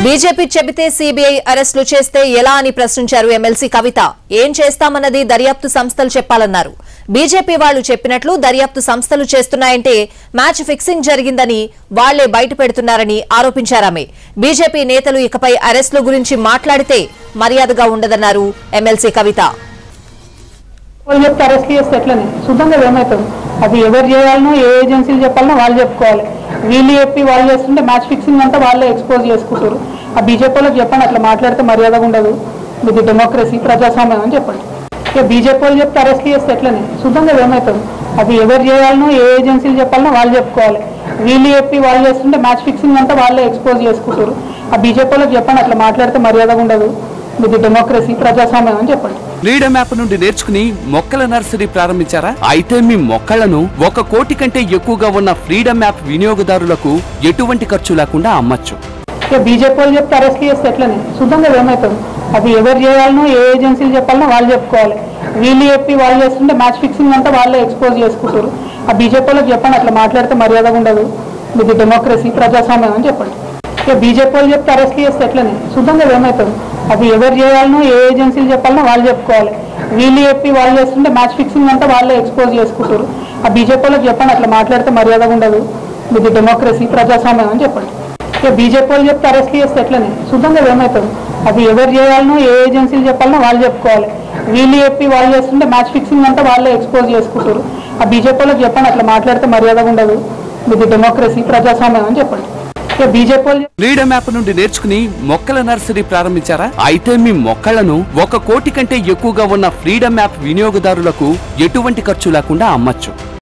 BJP చెబితే CBI అరెస్టులు చేస్తే ఎలా అని ప్రశ్నించారు ఎమ్మెల్సీ కవిత ఏం చేస్తామన్నది దర్యాప్తు సంస్థలు చెప్పాలన్నారు బీజేపీ వాళ్లు చెప్పినట్లు దర్యాప్తు సంస్థలు చేస్తున్నాయంటే మ్యాచ్ ఫిక్సింగ్ జరిగిందని వాళ్లే బయట పెడుతున్నారని ఆరోపించారామె బీజేపీ నేతలు ఇకపై అరెస్టుల గురించి మాట్లాడితే మర్యాదగా ఉండదన్నారు ఎమ్మెల్సీ కవిత వాళ్ళు చెప్తే అరెస్ట్ చేస్తే ఎట్లని శుద్ధంగా ఏమవుతుంది అది ఎవరు చేయాలనో ఏ ఏజెన్సీలు చెప్పాలనో వాళ్ళు చెప్పుకోవాలి వీళ్ళు చెప్పి వాళ్ళు చేస్తుంటే మ్యాచ్ ఫిక్సింగ్ అంతా వాళ్ళే ఎక్స్పోజ్ చేసుకుంటారు ఆ బీజేపీ వాళ్ళకి చెప్పండి అట్లా మాట్లాడితే మర్యాదగా ఉండదు ఇది డెమోక్రసీ ప్రజాస్వామ్యం అని చెప్పండి ఇక బీజేపీ వాళ్ళు చెప్తే అరెస్ట్ చేస్తే ఎట్లని శుద్ధంగా ఏమవుతుంది అది ఎవరు చేయాలనో ఏ ఏజెన్సీలు చెప్పాలనో వాళ్ళు చెప్పుకోవాలి వీళ్ళు చెప్పి వాళ్ళు చేస్తుంటే మ్యాచ్ ఫిక్సింగ్ అంతా వాళ్ళే ఎక్స్పోజ్ చేసుకుంటారు ఆ బీజేపీ వాళ్ళకి చెప్పండి అట్లా మాట్లాడితే మర్యాదగా ఉండదు ఇది డెమోక్రసీ ప్రజాస్వామ్యం అని చెప్పండి ఫ్రీడమ్ యాప్ నుండి నేర్చుకుని మొక్కల నర్సరీ ప్రారంభించారా అయితే మీ మొక్కలను ఒక కోటి కంటే ఎక్కువగా ఉన్న ఫ్రీడమ్ యాప్ వినియోగదారులకు ఎటువంటి ఖర్చు లేకుండా అమ్మచ్చు ఇక బీజేపీ వాళ్ళు చెప్తే అరెస్ట్ చేస్తే ఎట్లని శుద్ధంగా ఏమవుతుంది అది ఎవరు చేయాలనో ఏ ఏజెన్సీలు చెప్పాలనో వాళ్ళు చెప్పుకోవాలి వీళ్ళు చెప్పి వాళ్ళు చేస్తుంటే మ్యాచ్ ఫిక్సింగ్ అంతా వాళ్ళే ఎక్స్పోజ్ చేసుకుంటారు ఆ బీజేపీ వాళ్ళకి చెప్పండి అట్లా మాట్లాడితే మర్యాదగా ఉండదు ఇది డెమోక్రసీ ప్రజాస్వామ్యం అని చెప్పండి ఇక బీజేపీ వాళ్ళు చెప్తే అరెస్ట్ చేస్తే ఎట్లని శుద్ధంగా ఏమవుతుంది అది ఎవరు చేయాలనో ఏ ఏజెన్సీలు చెప్పాలనో వాళ్ళు చెప్పుకోవాలి వీళ్ళు చెప్పి వాళ్ళు చేస్తుంటే మ్యాచ్ ఫిక్సింగ్ అంతా వాళ్ళే ఎక్స్పోజ్ చేసుకుంటారు ఆ బీజేపీ వాళ్ళకి చెప్పండి అట్లా మాట్లాడితే మర్యాదగా ఉండదు ఇది డెమోక్రసీ ప్రజాస్వామ్యం అని చెప్పండి ఇక బీజేపీ వాళ్ళు చెప్తే అరెస్ట్ చేస్తే ఎట్లని శుద్ధంగా ఏమవుతుంది అది ఎవరు చేయాలనో ఏ ఏజెన్సీలు చెప్పాలనో వాళ్ళు చెప్పుకోవాలి వీళ్ళు చెప్పి వాళ్ళు చేస్తుంటే మ్యాచ్ ఫిక్సింగ్ అంతా వాళ్ళే ఎక్స్పోజ్ చేసుకుంటారు ఆ బీజేపీ వాళ్ళకి చెప్పండి అట్లా మాట్లాడితే మర్యాదగా ఉండదు ఇది డెమోక్రసీ ప్రజాస్వామ్యం అని చెప్పండి ఇక బీజేపీ వాళ్ళు ఫ్రీడమ్ యాప్ నుండి నేర్చుకుని మొక్కల నర్సరీ ప్రారంభించారా అయితే మీ మొక్కలను ఒక కోటి కంటే ఎక్కువగా ఉన్న ఫ్రీడమ్ యాప్ వినియోగదారులకు ఎటువంటి ఖర్చు లేకుండా అమ్మచ్చు